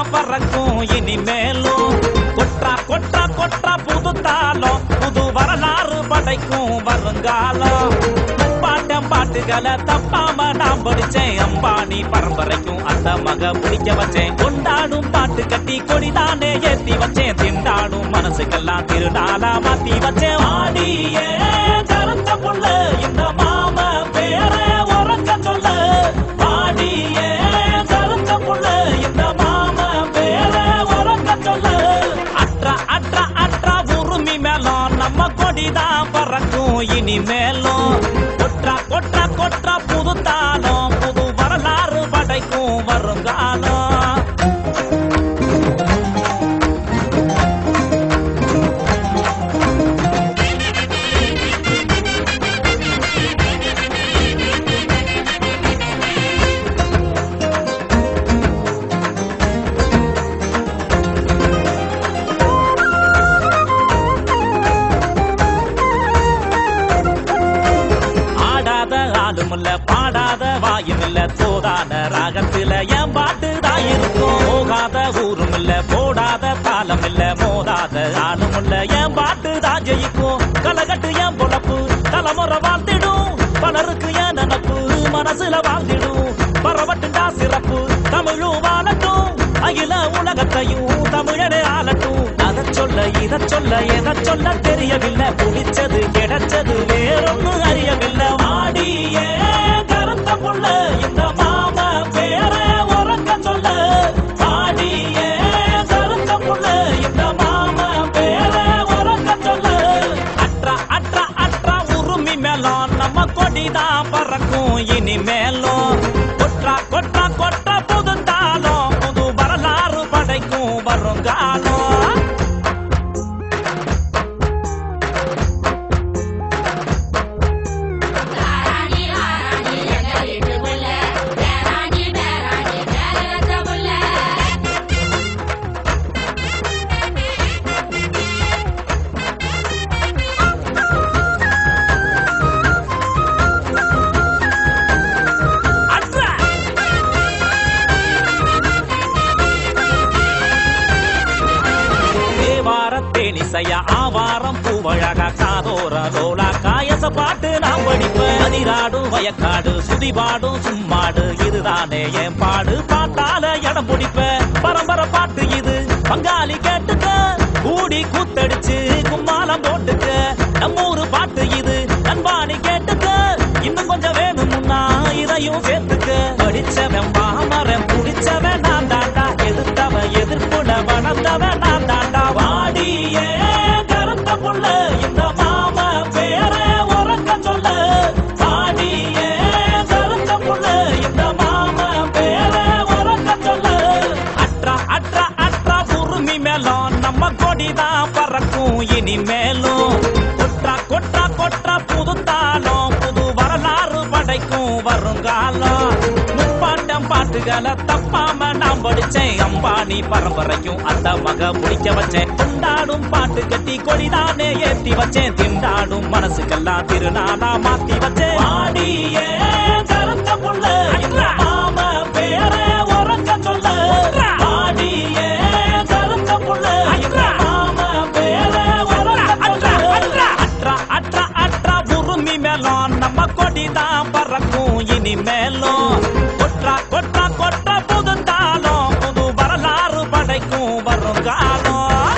பறக்கும் இனிமேலும் கொற்றா கொற்றா கொற்றா புது தாளம் புது வரலாறு படைக்கும் வருங்காலம் பாட்டம் பாட்டுகளை தப்பாம நான் படிச்சேன் அம்பானி பரம்பரைக்கும் அந்த மக பிடிக்க வச்சேன் கொண்டாடும் பாட்டு கட்டி கொடிதானே ஏத்தி வச்சேன் திண்டாடும் மனசுக்கெல்லாம் திருநாளா மாத்தி வச்சேன் ஆடியே கருத்த புள்ள இந்த மாம பேர உறக்க சொல்ல ஆடியே கருத்த புள்ள இந்த மாம பேர உறக்க சொல்ல அற்றா அற்றா அற்றா உருமி மேலும் நம்ம கொடிதான் பறக்கும் இனிமேலும் கொற்றா கொற்றா கொற்றா புது தாளம் புது வரலாறு படைக்கும் வருங்காலம் ஆடாத ஆளும் இல்ல பாடாத வாயும் இல்ல தோதான ராகத்துல என் பாட்டு தான் இருக்கும் போகாத ஊரும் இல்ல போடாத தாளம் இல்ல மோதாத ஆளும் இல்ல என் பாட்டு தான் ஜெயிக்கும் கலகட்டு என் பொழப்பு தலைமுறை வாழ்த்திடும் பலருக்கு என் நினப்பு மனசுல வாழ்ந்திடும் பரவட்டுண்டா சிறப்பு தமிழும் வாழட்டும் அகில உலகத்தையும் தமிழனே ஆளட்டும் அதை சொல்ல இத சொல்ல எதை சொல்ல தெரியவில்லை புடிச்சது கிடைச்சது வேறொன்னும் அறியவில்லை ஆடியே கருத்த புள்ள இந்த மாம பேர உறக்க சொல்ல ஆடியே கருத்த புள்ள இந்த மாம பேர உறக்க சொல்ல அற்றா அற்றா அற்றா உருமி மேலும் நம்ம கொடிதான் பறக்கும் இனிமேலும் கொற்றா கொற்றா கொற்றா புது தாளம் புது வரலாறு படைக்கும் வருங்காலம் ராணி ராணி எங்க வீட்டு புள்ள பேராணி பேராணி பேர வச்ச புள்ள அற்றா தேவார தேனிசைய ஆவாரம் பூவழகா காதோர லோலா காயச பாட்டு நான் படிப்பேன் அதிராடும் வயக்காடு சுதிபாடும் சும்மாடு இதுதானே என் பாடு பாட்டால இடம் பிடிப்பேன் பரம்பரை பாட்டு இது பங்காளி கேட்டுக்க கூடி கூத்தடிச்சு கும்மாளம் போட்டுக்க நம்ம ஊரு பாட்டு இது அன்பானி கேட்டுக்க இன்னும் கொஞ்சம் வேணும்னா இதையும் சேர்த்துக்க படிச்சவன் பாமரன் புடிச்சவன் நான் தாண்டா எதிர்த்தவன் எதிர்ப்புல வளர்ந்தவன் நான் தாண்டா வாடியே கருத்த புள்ள இந்த மாம பேர உறக்க சொல்ல வாடியே கருத்த புள்ள இந்த மாம பேர உறக்க சொல்ல அற்றா அற்றா அற்றா உருமி மேலும் நம்ம கொடிதான் பறக்கும் இனிமேலும் கொற்றா கொற்றா கொற்றா புது தாளம் புது வரலாறு படைக்கும் வருங்காலம் முப்பாட்டம் பாட்டுகளை தப்பாம நான் படிச்சேன் அம்பானி பரம்பரைக்கும் அந்த மக முடிக்க வச்சேன் கொண்டாடும் பாட்டு கட்டி கொடிதானே ஏத்தி வச்சேன் திண்டாடும் மனசுக்கெல்லாம் திருநாளா மாத்தி வச்சேன் ஆடியே கருத்த புள்ள இந்த மாம பேர உறக்க சொல்ல ஆடியே கருத்த புள்ள இந்த மாம பேர உறக்க சொல்ல அற்றா அற்றா அற்றா உருமி மேலும் நம்ம கொடிதான் பறக்கும் இனிமேலும் கொற்றா கொற்றா கொற்றா புது தாளம் புது வரலாறு படைக்கும் வருங்காலம்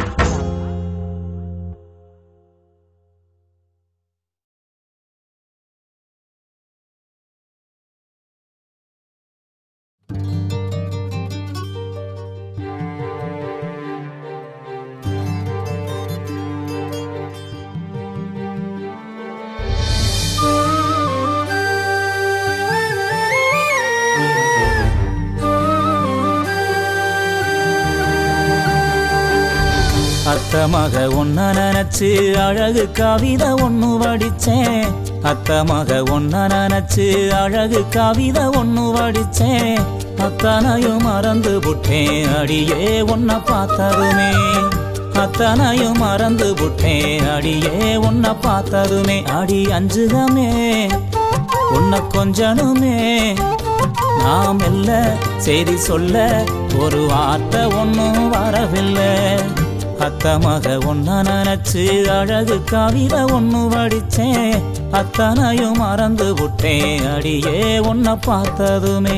அத்தமாக ஒன்ன நினைச்சு அழகு கவிதை ஒண்ணு வடிச்சேன் அத்தமாக ஒன்ன நினைச்சு அழகு கவிதை ஒண்ணு வடிச்சேன் அத்தனையும் மறந்து புட்டேன் அடியே உன்னை பார்த்ததுமே அத்தனையும் மறந்து புட்டேன் அடியே உன்னை பார்த்ததுமே அடி அஞ்சுதமே உன்னை கொஞ்சனுமே நாம் இல்ல செய்தி சொல்ல ஒரு வார்த்தை ஒன்றும் வரவில்லை அத்த மக ஒன்ன நினைச்சு அழகு கவிதை ஒன்று வடிச்சேன் அத்தனையும் மறந்து விட்டேன் அடியே உன்னை பார்த்ததுமே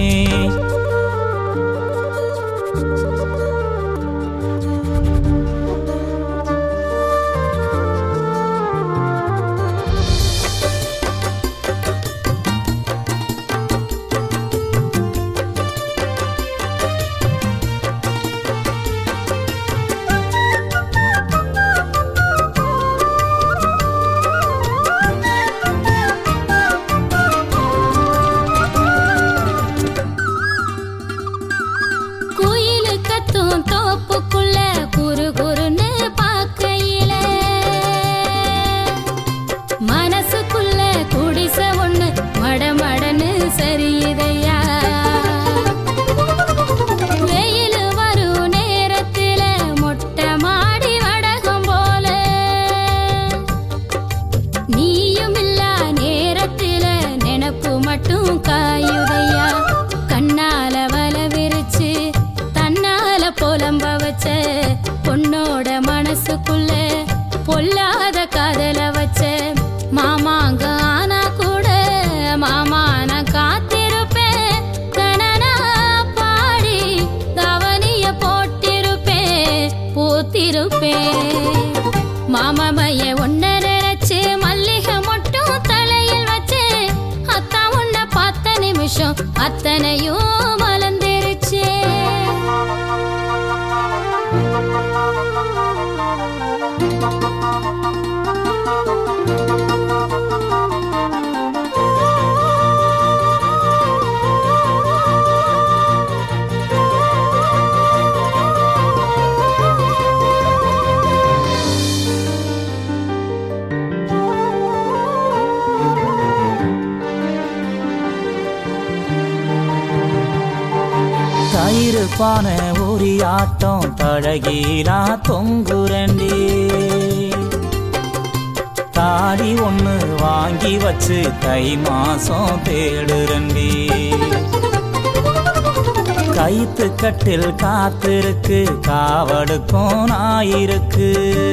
குயிலு கத்தும் தோப்புக்குள்ள குறு குறுன்னு பார்க்கையில மனசுக்குள்ள குடிச ஒண்ணு மடமடன்னு சரியுதையா வெயில் வரும் நேரத்துல மொட்டை மாடி வடகம் போல நீயும் இல்லா நேரத்தில நினப்பு மட்டும் காயுதையா கண்ணால வல விரிச்சு தன்னால புலம்ப வச்ச பொண்ணோட மனசுக்குள்ள பொல்லாத காதல வச்ச மாமாங்க ஆனா கூட மாமா நான் காத்திருப்பேன் கணனா பாடி கவனிய போட்டிருப்பேன் பூத்திருப்பேன் மாமாமைய ஒன்ன நினைச்சு மல்லிகை மட்டும் தலையில் வச்சு அத்தா உன்னை பார்த்த நிமிஷம் அத்தனையும் மலர்ந்துருச்சு தயிர் பானை ஊரி ஆட்டம் தழகீலா தொங்குரண்டி தாடி ஒண்ணு வாங்கி வச்சு தை மாசம் தேடுரண்டி கைத்து கட்டில் காத்திருக்கு காவடுக்கும் நாயிருக்கு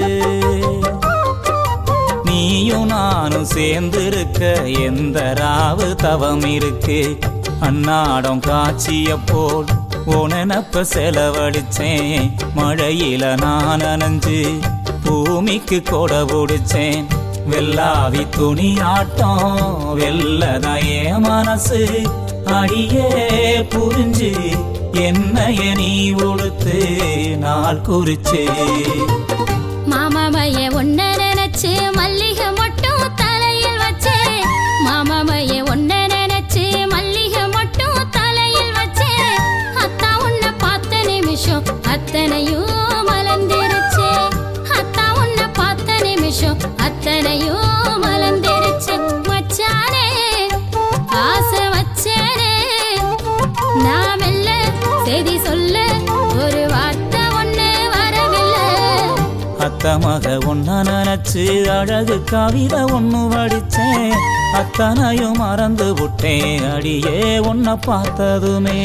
நீயும் நானும் சேர்ந்திருக்க எந்த ராவு தவம் இருக்கு அன்னாடம் காட்சிய போல் உனப்ப செலவழிச்சேன் மழையில நான் நனைஞ்சு பூமிக்கு கொட பிடிச்சேன் வெள்ளாவி துணி ஆட்டம் வெள்ளதையே மனசு அடியே புரிஞ்சு என்னைய நீ உடுத்து நாள் குறிச்சு மாமாமைய ஒன்ன நினைச்சு மல்லிகை மட்டும் தலையில் வச்சு மாமாமைய ஒன்ன நினைச்சு மல்லிகை மட்டும் தலையில் வச்சு அத்தா உன்னை பார்த்த நிமிஷம் அத்தனையும் மலர்ந்துருச்சு அத்தா உன்னை பார்த்த நிமிஷம் அத்தனையும் மலர்ந்துருச்சு மச்சானே ஆசை வச்சேனே நாம் இல்ல செய்தி சொல்ல ஒரு வார்த்தை ஒண்ணு வரவில்லை அத்த மக ஒன்ன நினைச்சு அழகு கவிதை ஒண்ணு வடிச்சேன் அத்தனையும் மறந்து விட்டேன் அடியே உன்னை பார்த்ததுமே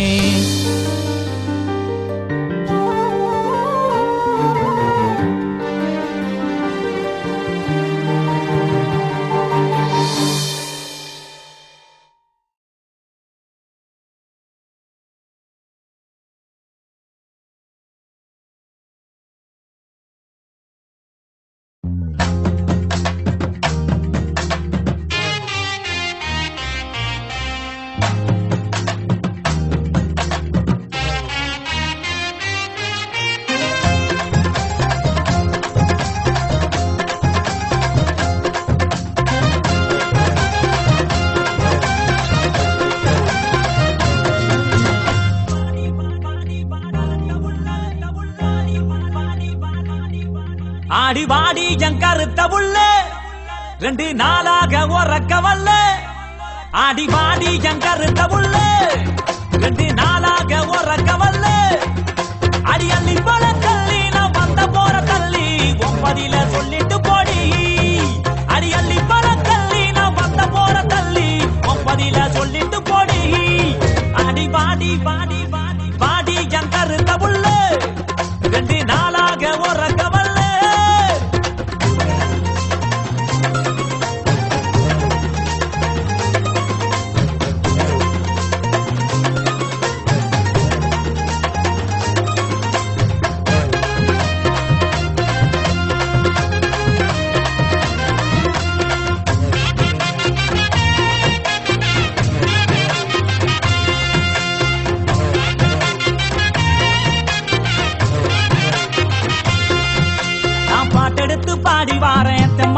ஆடி வாடி என் கருத்த உள்ள ரெண்டு நாளாக உறக்க வல்ல ஆடி வாடி என் கருத்த உள்ள ரெண்டு நாளாக உறக்க வல்ல அடி அள்ளி போல தள்ளி நான் வந்த போற தள்ளி ஒன்பதில சொல்லிட்டு போடி அடி அள்ளி போல தள்ளி நான் வந்த போற தள்ளி ஒன்பதில சொல்லிட்டு போடி அடி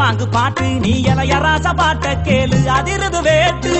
தெம்மாங்கு பாட்டு நீ இளைய ராச பாட்ட கேளு அதிருது வேட்டு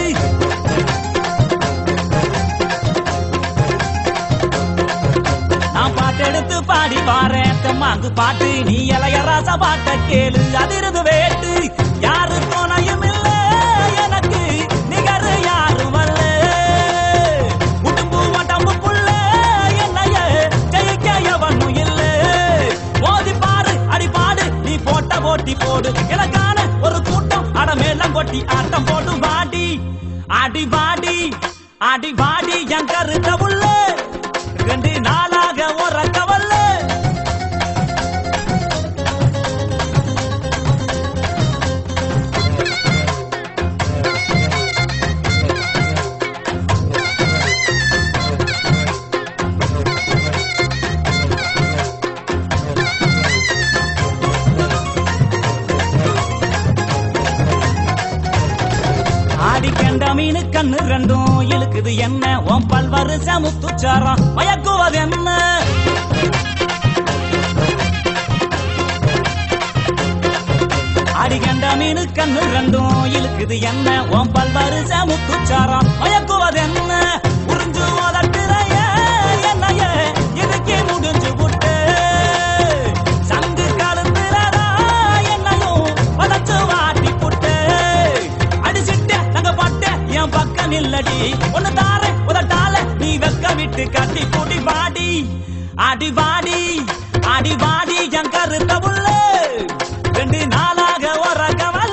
நான் பாட்டெடுத்து பாடி வாரேன் தெம்மாங்கு பாட்டு நீ இளைய ராச பாட்ட கேளு அதிருது வேட்டு யாரு துணையும் இல்ல எனக்கு நிகர் யாரும் அல்ல உடம்பு உடம்புக்குள்ள என்னைய ஜெயிக்க எவனும் இல்ல மோதி பாரு அடி பாடு நீ போட்ட போட்டி போடு எனக்கான ஒரு கூட்டம் அட மேலம் கொட்டி ஆட்டம் போடு வாடி அடி வாடி அடி வாடி என் கருத்த உள்ள ரெண்டு நாளாக உறக்கவல்ல ஆடி கண்ட மீனு கண்ணு ரெண்டும் இழுக்குது என்ன உன் பல்வரு சமுத்துச்சாரம் மயக்குவது என்ன ஆடி கண்ட மீனு கண்ணு ரெண்டும் இழுக்குது என்ன உன் பல்வரு சமுத்துச்சாரம் மயக்குவது என்ன உறிஞ்சு உதட்டுறைய என்னைய இதுக்கே முடிஞ்சு விட்டு சங்கு கழுந்துலடா என்னையும் வதச்சு வாட்டி புட்டு அடிச்சிட்ட தங்க பட்ட என் பக்கம் இல்லடி ஒண்ணு தார உதட்டால நீ வெக்க விட்டு கட்டி கூட்டி வாடி அடி வாடி அடி வாடி என் கருத்த புள்ள ரெண்டு நாளாக உறக்கவல்ல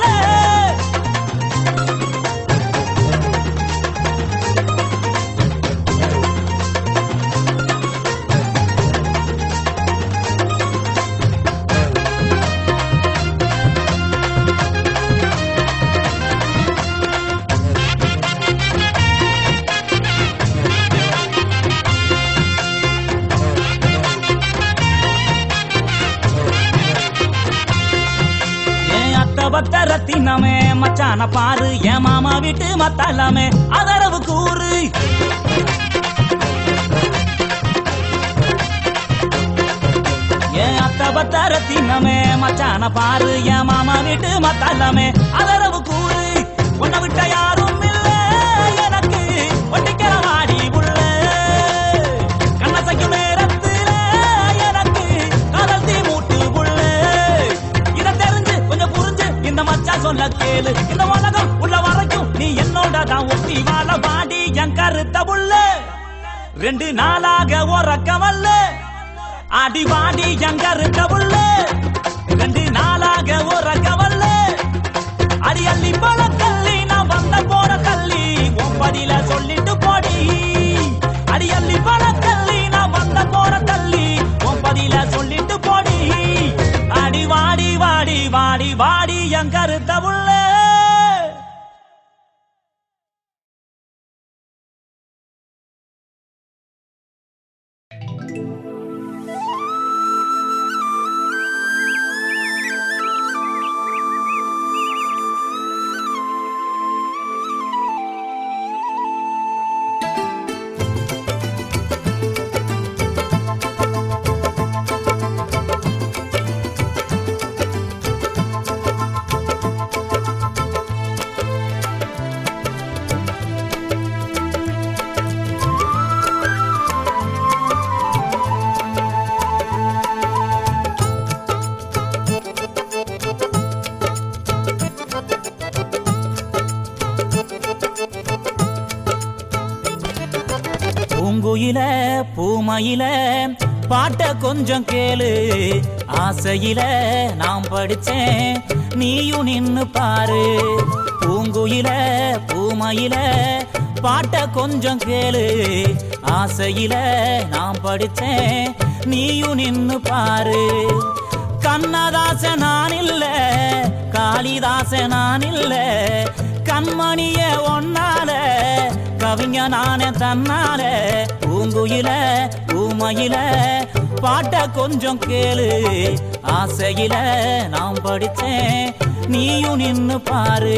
என் அத்த பத்த ரத்தினமே மச்சான பாரு என் மாமா வீட்டு மத்தாலாமே அதரவு கூறு என் அத்த பத்த ரத்தினமே மச்சான பாரு என் மாமா வீட்டு மத்தாலாமே அதரவு கூறு உன்னை விட்ட யாரும் இல்ல எனக்கு ஒட்டிக்கிற வாடி உள்ள கண்ணசைக்கும் நேரத்துல எனக்கு காதல் தீ மூட்டு உள்ள இத தெரிஞ்சு கொஞ்சம் புரிஞ்சு இந்த மச்சான் சொல்ல கேளு இந்த உலகம் உள்ள வரைக்கும் நீ என்னோட தான் ஒட்டி வாழ பாடி என் கருத்த புள்ள ரெண்டு நாளாக உறக்கவல்ல அடி வாடி என் கருத்த புள்ள ரெண்டு நாளாக உறக்கவல்ல அடி அள்ளி போல தள்ளி நான் வந்த போற தள்ளி ஒன்பதில சொல்லிட்டு போடி அடி அள்ளி போல தள்ளி நான் வந்த போற தள்ளி ஒன்பதில சொல்லிட்டு போடி அடி வாடி வாடி வாடி வாடி என் கருத்த உள்ள பூங்குயில பூமயில பாட்ட கொஞ்சம் கேளு ஆசையில நான் படிச்சேன் நீயும் நின்னு பாரு பூங்குயில பூமயில பாட்ட கொஞ்சம் கேளு ஆசையில நான் படிச்சேன் நீயும் நின்னு பாரு கண்ணதாச நான் இல்ல காளிதாச நான் இல்ல கண்மணிய ஒன்னால கவிஞ நானே தன்னால பூங்குயில பூமையில பாட்ட கொஞ்சம் கேளு ஆசையில நான் படிச்சேன் நீயும் நின்னு பாரு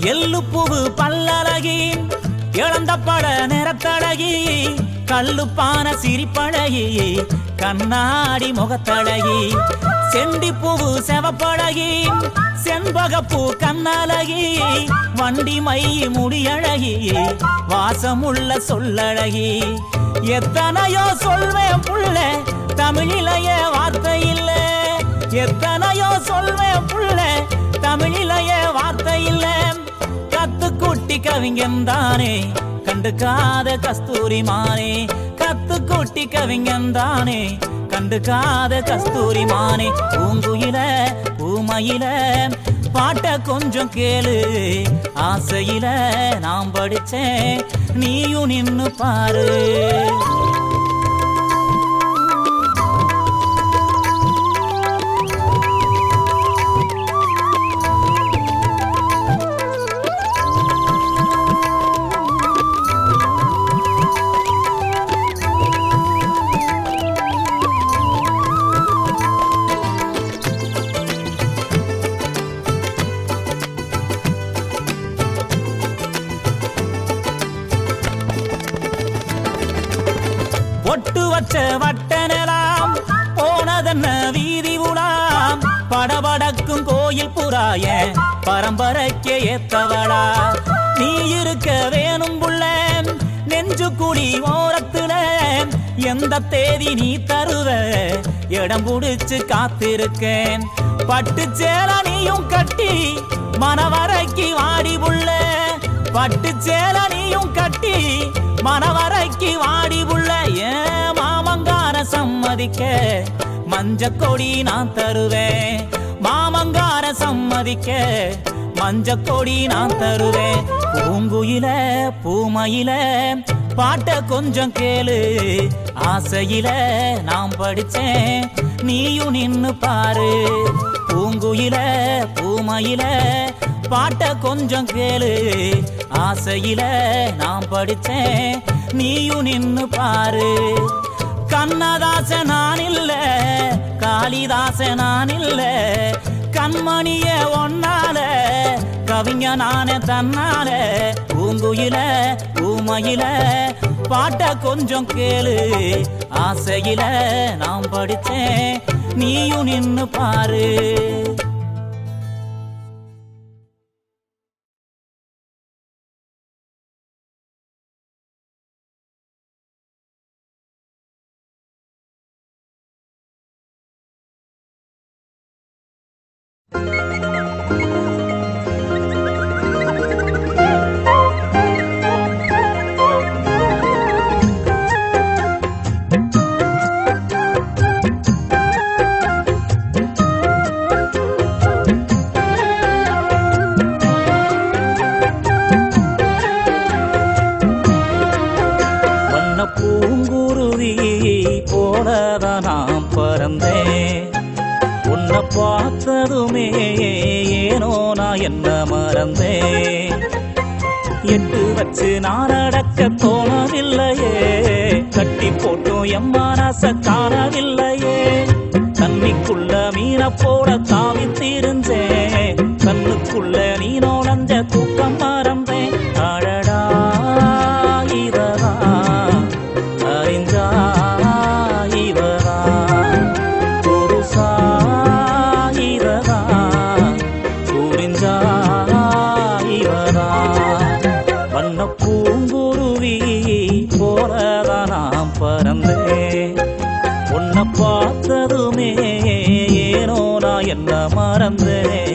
எள்ளு பூவு பல்லழகி இழந்த பட நிறத்தழகி கல்லுப்பான சிரிப்பழகி கண்ணாடி முகத்தழகி செண்டி பூவு செவப்பழகி செண்பகப்பூ கண்ணழகி வண்டி மை முடியழகி வாசமுள்ள சொல்லழகி எத்தனையோ சொல்வேன் புள்ள தமிழிலேயே வார்த்தை இல்ல எத்தனையோ சொல்வேன் புள்ள தமிழிலேயே வார்த்தை இல்ல கத்து குட்டி கவிஞன் தானே கண்டுக்காத கஸ்தூரி மானே கத்து குட்டி கவிஞன் தானே கண்டுக்காத கஸ்தூரி மானே பூங்குயில பூமையில பாட்ட கொஞ்சம் கேளு ஆசையில நாம் படிச்சேன் நீயும் நின்னு பாரு ஒட்டு வச்ச வட்டனலாம் போனதென்ன வீதி உலாம் படபடக்கும் கோயில் புறாய பரம்பரைக்கு ஏத்தவளா நீ இருக்க வேணும் புள்ள நெஞ்சு குடி ஓரத்துல எந்த தேதி நீ தருவ இடம் புடிச்சு காத்திருக்கேன் பட்டு சேல நீயும் கட்டி மனவரைக்கு வாடி புள்ள பட்டு சேல நீயும் கட்டி மனவரைக்கு வாடி புள்ள ஏன் மாமங்கார சம்மதிக்க மஞ்ச கொடி நான் தருவேன் மாமங்கார சம்மதிக்க மஞ்ச கொடி நான் தருவேன் பூங்குயில பூமையில பாட்ட கொஞ்சம் கேளு ஆசையில நாம் படிச்சேன் நீயும் நின்னு பாரு பூங்குயில பூமையில பாட்ட கொஞ்சம் கேளு ஆசையில நான் படிச்சேன் நீயும் நின்னு பாரு கண்ணதாச நான் இல்ல காளிதாச நான் இல்ல கண்மணிய ஒன்னால கவிஞ நானே தன்னால பூங்குயில பூமையில பாட்ட கொஞ்சம் கேளு ஆசையில நான் படிச்சேன் நீயும் நின்னு பாரு வண்ண பூங்குருவி போலதான் நான் பறந்தேன் உன்னை பார்த்ததுமே ஏனோ நான் என்ன மறந்தேன் எட்டு வச்சு நான் அடக்க தோணவில்லையே கட்டி போட்டும் என் மனச காணவில்லையே தண்ணிக்குள்ள மீனை போல தாவி திரிஞ்சேன் கண்ணுக்குள்ள நீ நோழஞ்ச தூக்கம் மறந்தேன் அழடா இவரா அறிஞ்சா இவரா புருஷா இவரா புரிஞ்சா இவரா வண்ண பூங்குருவி போலதான் நான் பறந்தேன் உன்னை பார்த்ததுமே ஏனோ நான் என்ன மறந்தேன்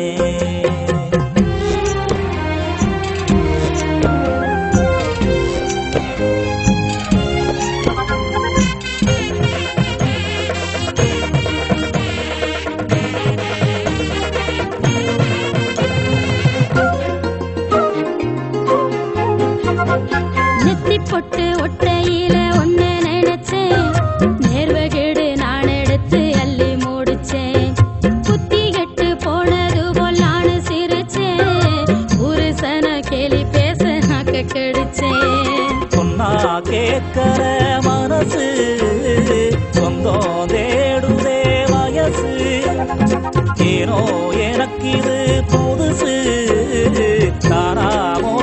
நெத்தி பொட்டு ஒட்டையில ஒன்னு நினைச்சேன் நேர்வகேடு நான் எடுத்து அள்ளி மூடிச்சேன் புத்தி கெட்டு போனது போல் நானு சிரிச்சேன் புருஷன கேலி பேச நாக்க கடிச்சேன் சொன்னா கேட்கற மனசு சொந்தம் தேடுதே வயசு ஏனோ எனக்கு இது புதுசு தானா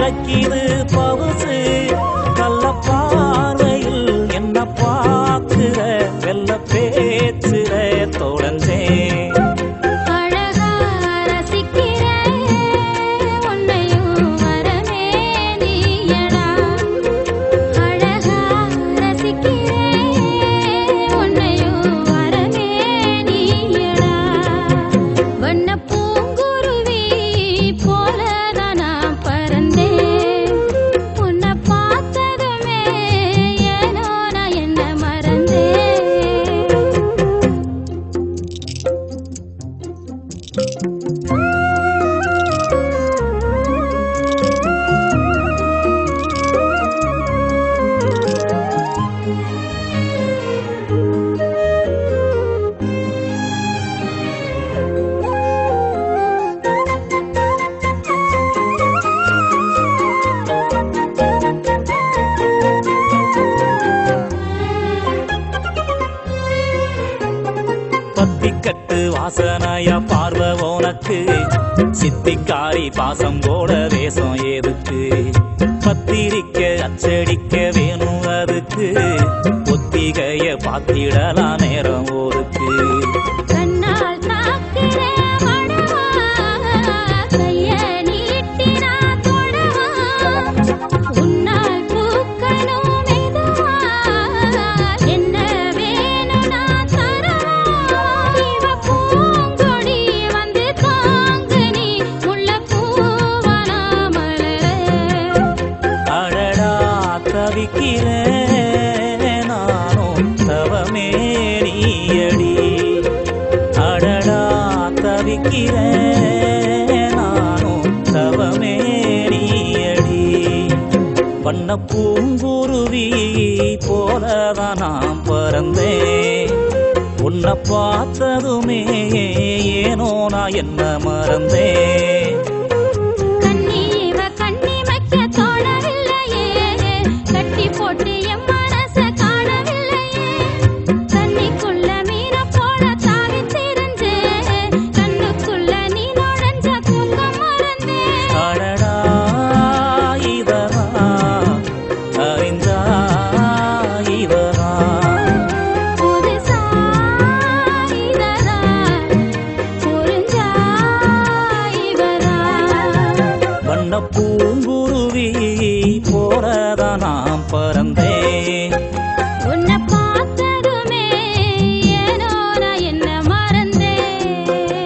உரைக்கிது பவுசு கள்ள பார்வையில் என்ன பார்க்கிற வெள்ள பேச்சுற தொடர்ந்தேன் அழகா ரசிக்கிறேன் உன்னையும் வரமே நீயடா அழகா ரசிக்கிறேன் உன்னையும் வரமே நீயடா வண்ண பூங்குருவி போலதான் நான் பறந்தேன் உன்னை பார்த்ததுமே ஏனோ நான் என்ன மறந்தேன் பத்திக்கட்டு வாசனைய பார்வை உனக்கு சித்திக்காரி பாசம் போட வேஷம் எதுக்கு பத்திரிக்க அச்சடிக்க வேணும் அதுக்கு ஒத்திகைய பாத்திடலாம் நேரம் ஒருக்கு கண்ணால் தாக்கிற மடவா கைய நீட்டி நான் தொடவா உன்னால் பூக்கணும் மெதுவா என்ன வேணும் நான் தரவா இவ பூங்கொடி வந்து தாங்கு நீ முல்லைப்பூவனா மலரே அழடா தவிக்கிறேன் நானும் தவமே நீயடி அடடா தவிக்கிறேன் நானும் தவமே நீயடி வண்ண பூங்குருவி போலதான் நான் பறந்தேன் உன்னை பார்த்ததுமே ஏனோ நான் என்ன மறந்தேன் கண்ணி இவ கண்ணி வைக்க தோணவில்லையே கட்டி போட்டு என் மனச காணவில்லையே தண்ணிக்குள்ள மீன போல தாவி திரிஞ்சே கண்ணுக்குள்ள நீ நுழைஞ்ச தூக்கம் மறந்தேன் அடடா இவரா அறிந்தா இவரா புதுசா இதரா புரிஞ்சா இவரா வண்ண பூங்குருவி போறதா நான் பறந்தேன் உன்னை பார்த்ததுமே ஏனோ நான் என்ன மறந்தேன்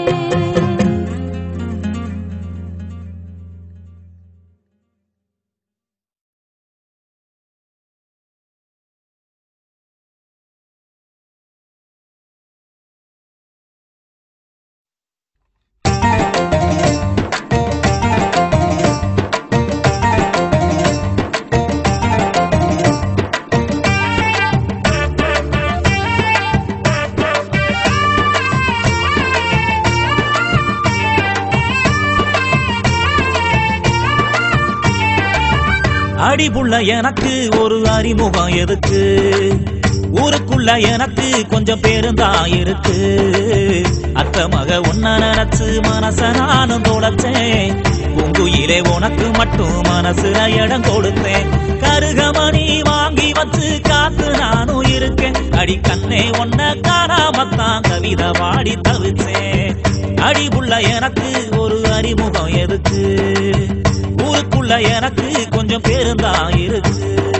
அடிபுள்ள எனக்கு ஒரு அறிமுகம் எதுக்கு ஊருக்குள்ள எனக்கு கொஞ்சம் பேருந்தான் இருக்கு அத்த மக உன்ன நினைச்சு மனச நானும் தொலைச்சேன் பூங்குயிலே உனக்கு மட்டும் மனசுல இடம் கொடுத்தேன் கருகமணி வாங்கி வச்சு காத்து நானும் இருக்கேன் அடி கண்ணே உன்ன காணாமத்தான் கவிதை பாடி தவிச்சேன் அடிபுள்ள எனக்கு ஒரு அறிமுகம் எதுக்கு ஊருக்குள்ள எனக்கு கொஞ்சம் பேருந்தான் இருக்கு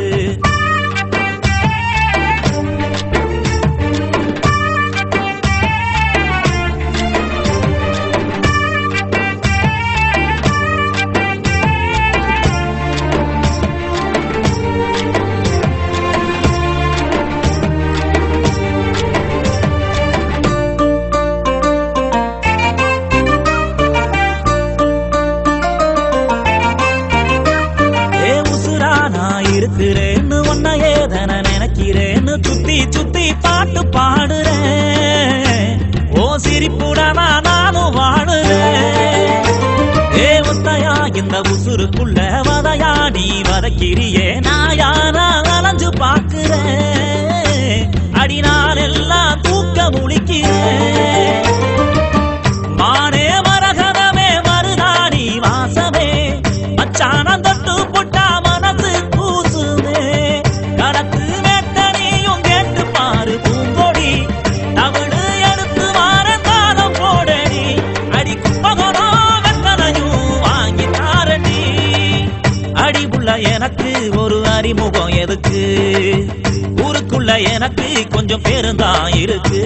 ஏ உசுரா நான் இருக்கிறேன்னு உன்ன ஏதன நினைக்கிறேன்னு சுத்தி சுத்தி பாட்டு பாடுறேன் ஓ சிரிப்புடனா நானும் வாழுறேன் ஏ ஒத்தையா இந்த உசுருக்குள்ள வதையா நீ வதக்கிறியே நாயானா அலைஞ்சு பாக்குறேன் அடிநாள் எல்லாம் தூக்க முழிக்கிறேன் மானே மரகதமே மருதாணி வாசமே மச்சானம் தொட்டு எதுக்கு ஊருக்குள்ள எனக்கு கொஞ்சம் பேருந்தான் இருக்கு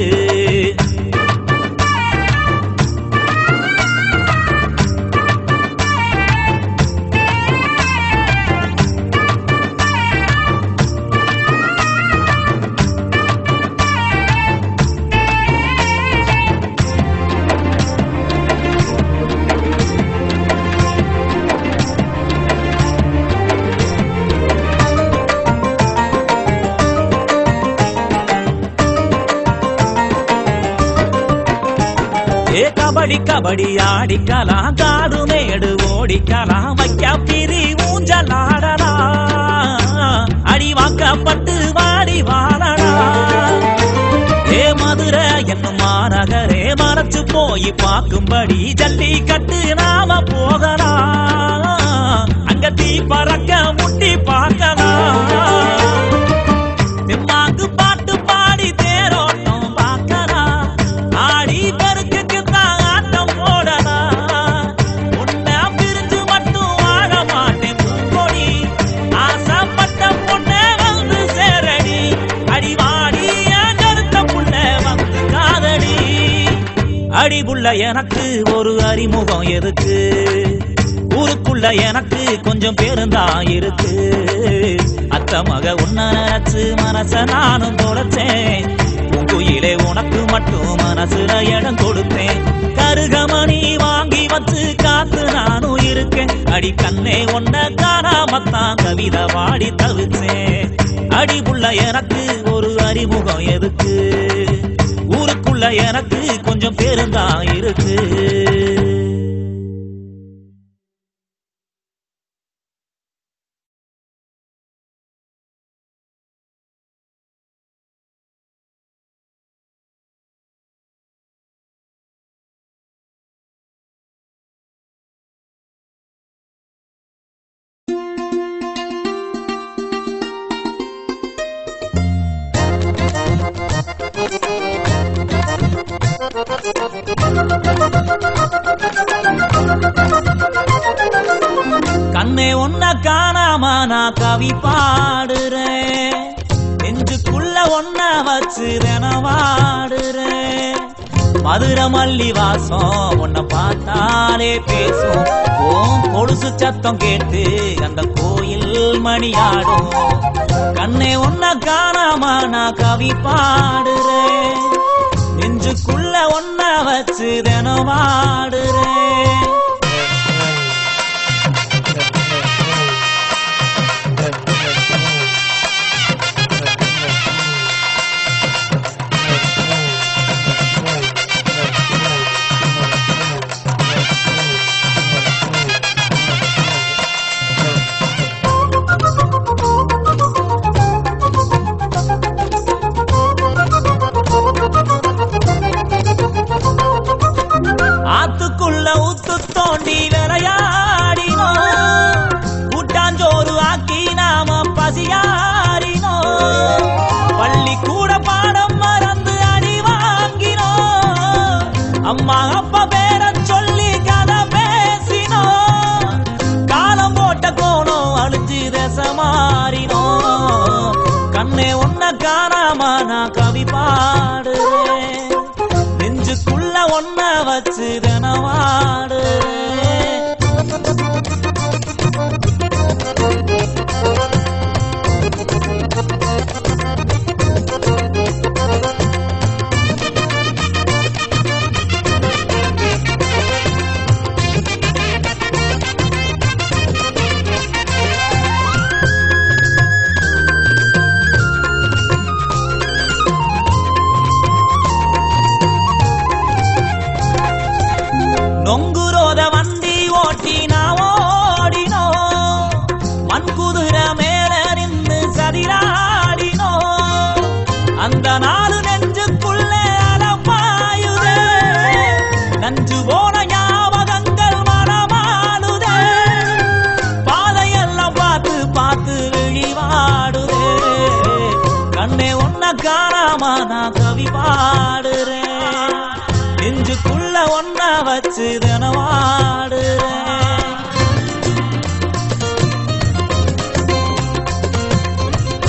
ஏ கபடி கபடி ஆடிக்கலாம் காடு மேடு ஓடிக்கலாம் வைக்க பிரி ஊஞ்சலாடலாம் அடி வாக்கப்பட்டு வாடி வாழலாம் ஏ மதுரை என்னும் மாநகரே மறைச்சு போய் பார்க்கும்படி ஜல்லிக்கட்டு நாம போகலாம் அங்க தீ பறக்க முட்டி பார்க்கலாம் தெம்மாங்கு பாட்டு பாடி தேரோட்டம் பார்க்கலாம் ஆடி பெருக்குக்கு தான் ஆட்டம் போடலாம் உன்னை பிரிஞ்சு மட்டும் வாழ மாட்டேன் பூங்கொடி ஆசைப்பட்ட பொண்ணே வந்து சேரடி அடிவாடி என் கருத்த புள்ள வந்து காதடி அடிபுள்ள எனக்கு ஒரு அறிமுகம் எதுக்கு ஊருக்குள்ள எனக்கு கொஞ்சம் பேருந்தான் இருக்கு அத்த மக உன்ன நினைச்சு மனச நானும் தொலைச்சேன் பூங்குயிலே உனக்கு மட்டும் மனசுல இடம் கொடுத்தேன் கருகமணி வாங்கி வச்சு காத்து நானும் இருக்கேன் அடி கண்ணே உன்ன காணாமத்தான் கவிதை பாடி தவிச்சேன் அடிபுள்ள எனக்கு ஒரு அறிமுகம் எதுக்கு ஊருக்குள்ள எனக்கு கொஞ்சம் பேருந்தான் இருக்கு கண்ணே ஒன்ன காணாம நான் கவி பாடுறேன் நெஞ்சுக்குள்ள ஒன்ன வச்சு வாடுறேன் மதுரை மல்லி வாசம் உன்னை பார்த்தாலே பேசும் ஓம் கொலுசு சத்தம் கேட்டு அந்த கோயில் மணியாடும் கண்ணே ஒன்ன காணாம நான் கவி பாடுறேன் நெஞ்சுக்குள்ள ஒன்ன வச்சு வாடுறேன் ஆத்துக்குள்ள ஊத்து தோண்டி விளையாடினோம் கூட்டாஞ்சோறு ஆக்கி நாம பசியாரினோம் பள்ளி கூட பாடம் மறந்து அடி வாங்கினோம் அம்மா அப்பா பேர சொல்லி கதை பேசினோம் காலம் போட்ட கோணம் அழிஞ்சு தசை மாறினோம் கண்ணே உன்னை காணாம நான் கவி பாடுறேன் நெஞ்சுக்குள்ள ஒன்ன வச்சு தினவாடு நொங்குரோத வண்டி ஓட்டி நான் ஓடினோ மண் குதிரை மேல நின்று சதிராடினோ அந்த நாலு நெஞ்சுக்குள்ள அலப்பாயுதே நஞ்சு போன ஞாபகங்கள் மனமாடுதே பாதையெல்லாம் பார்த்து பார்த்து விழிவாடுதே கண்ணே ஒன்ன காணாம நான் கவி பாடுறேன் நெஞ்சுக்குள்ள ஒன்ன வச்சு தினவாடுறேன்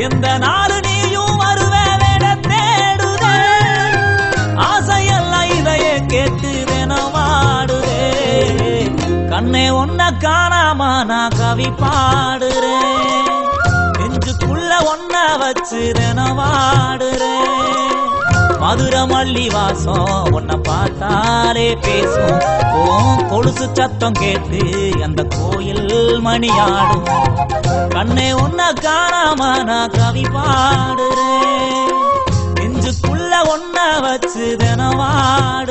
எந்த நாடு நீயும் வருவ வேட தேடுதே ஆசையெல்லாம் இதையே கேட்டு தினமாடுதே கண்ணே ஒன்ன காணாம நான் கவி பாடுறேன் நெஞ்சுக்குள்ள ஒன்ன வச்சு தினவாடுறேன் மதுர மல்லி வாசம் உன்னை பார்த்தாலே பேசும் ஓம் கொலுசு சத்தம் கேட்டு அந்த கோயில் மணியாடும் கண்ணே உன்னை காணாம நான் கவி பாடுறேன் நெஞ்சுக்குள்ள ஒன்ன வச்சு தினவாடு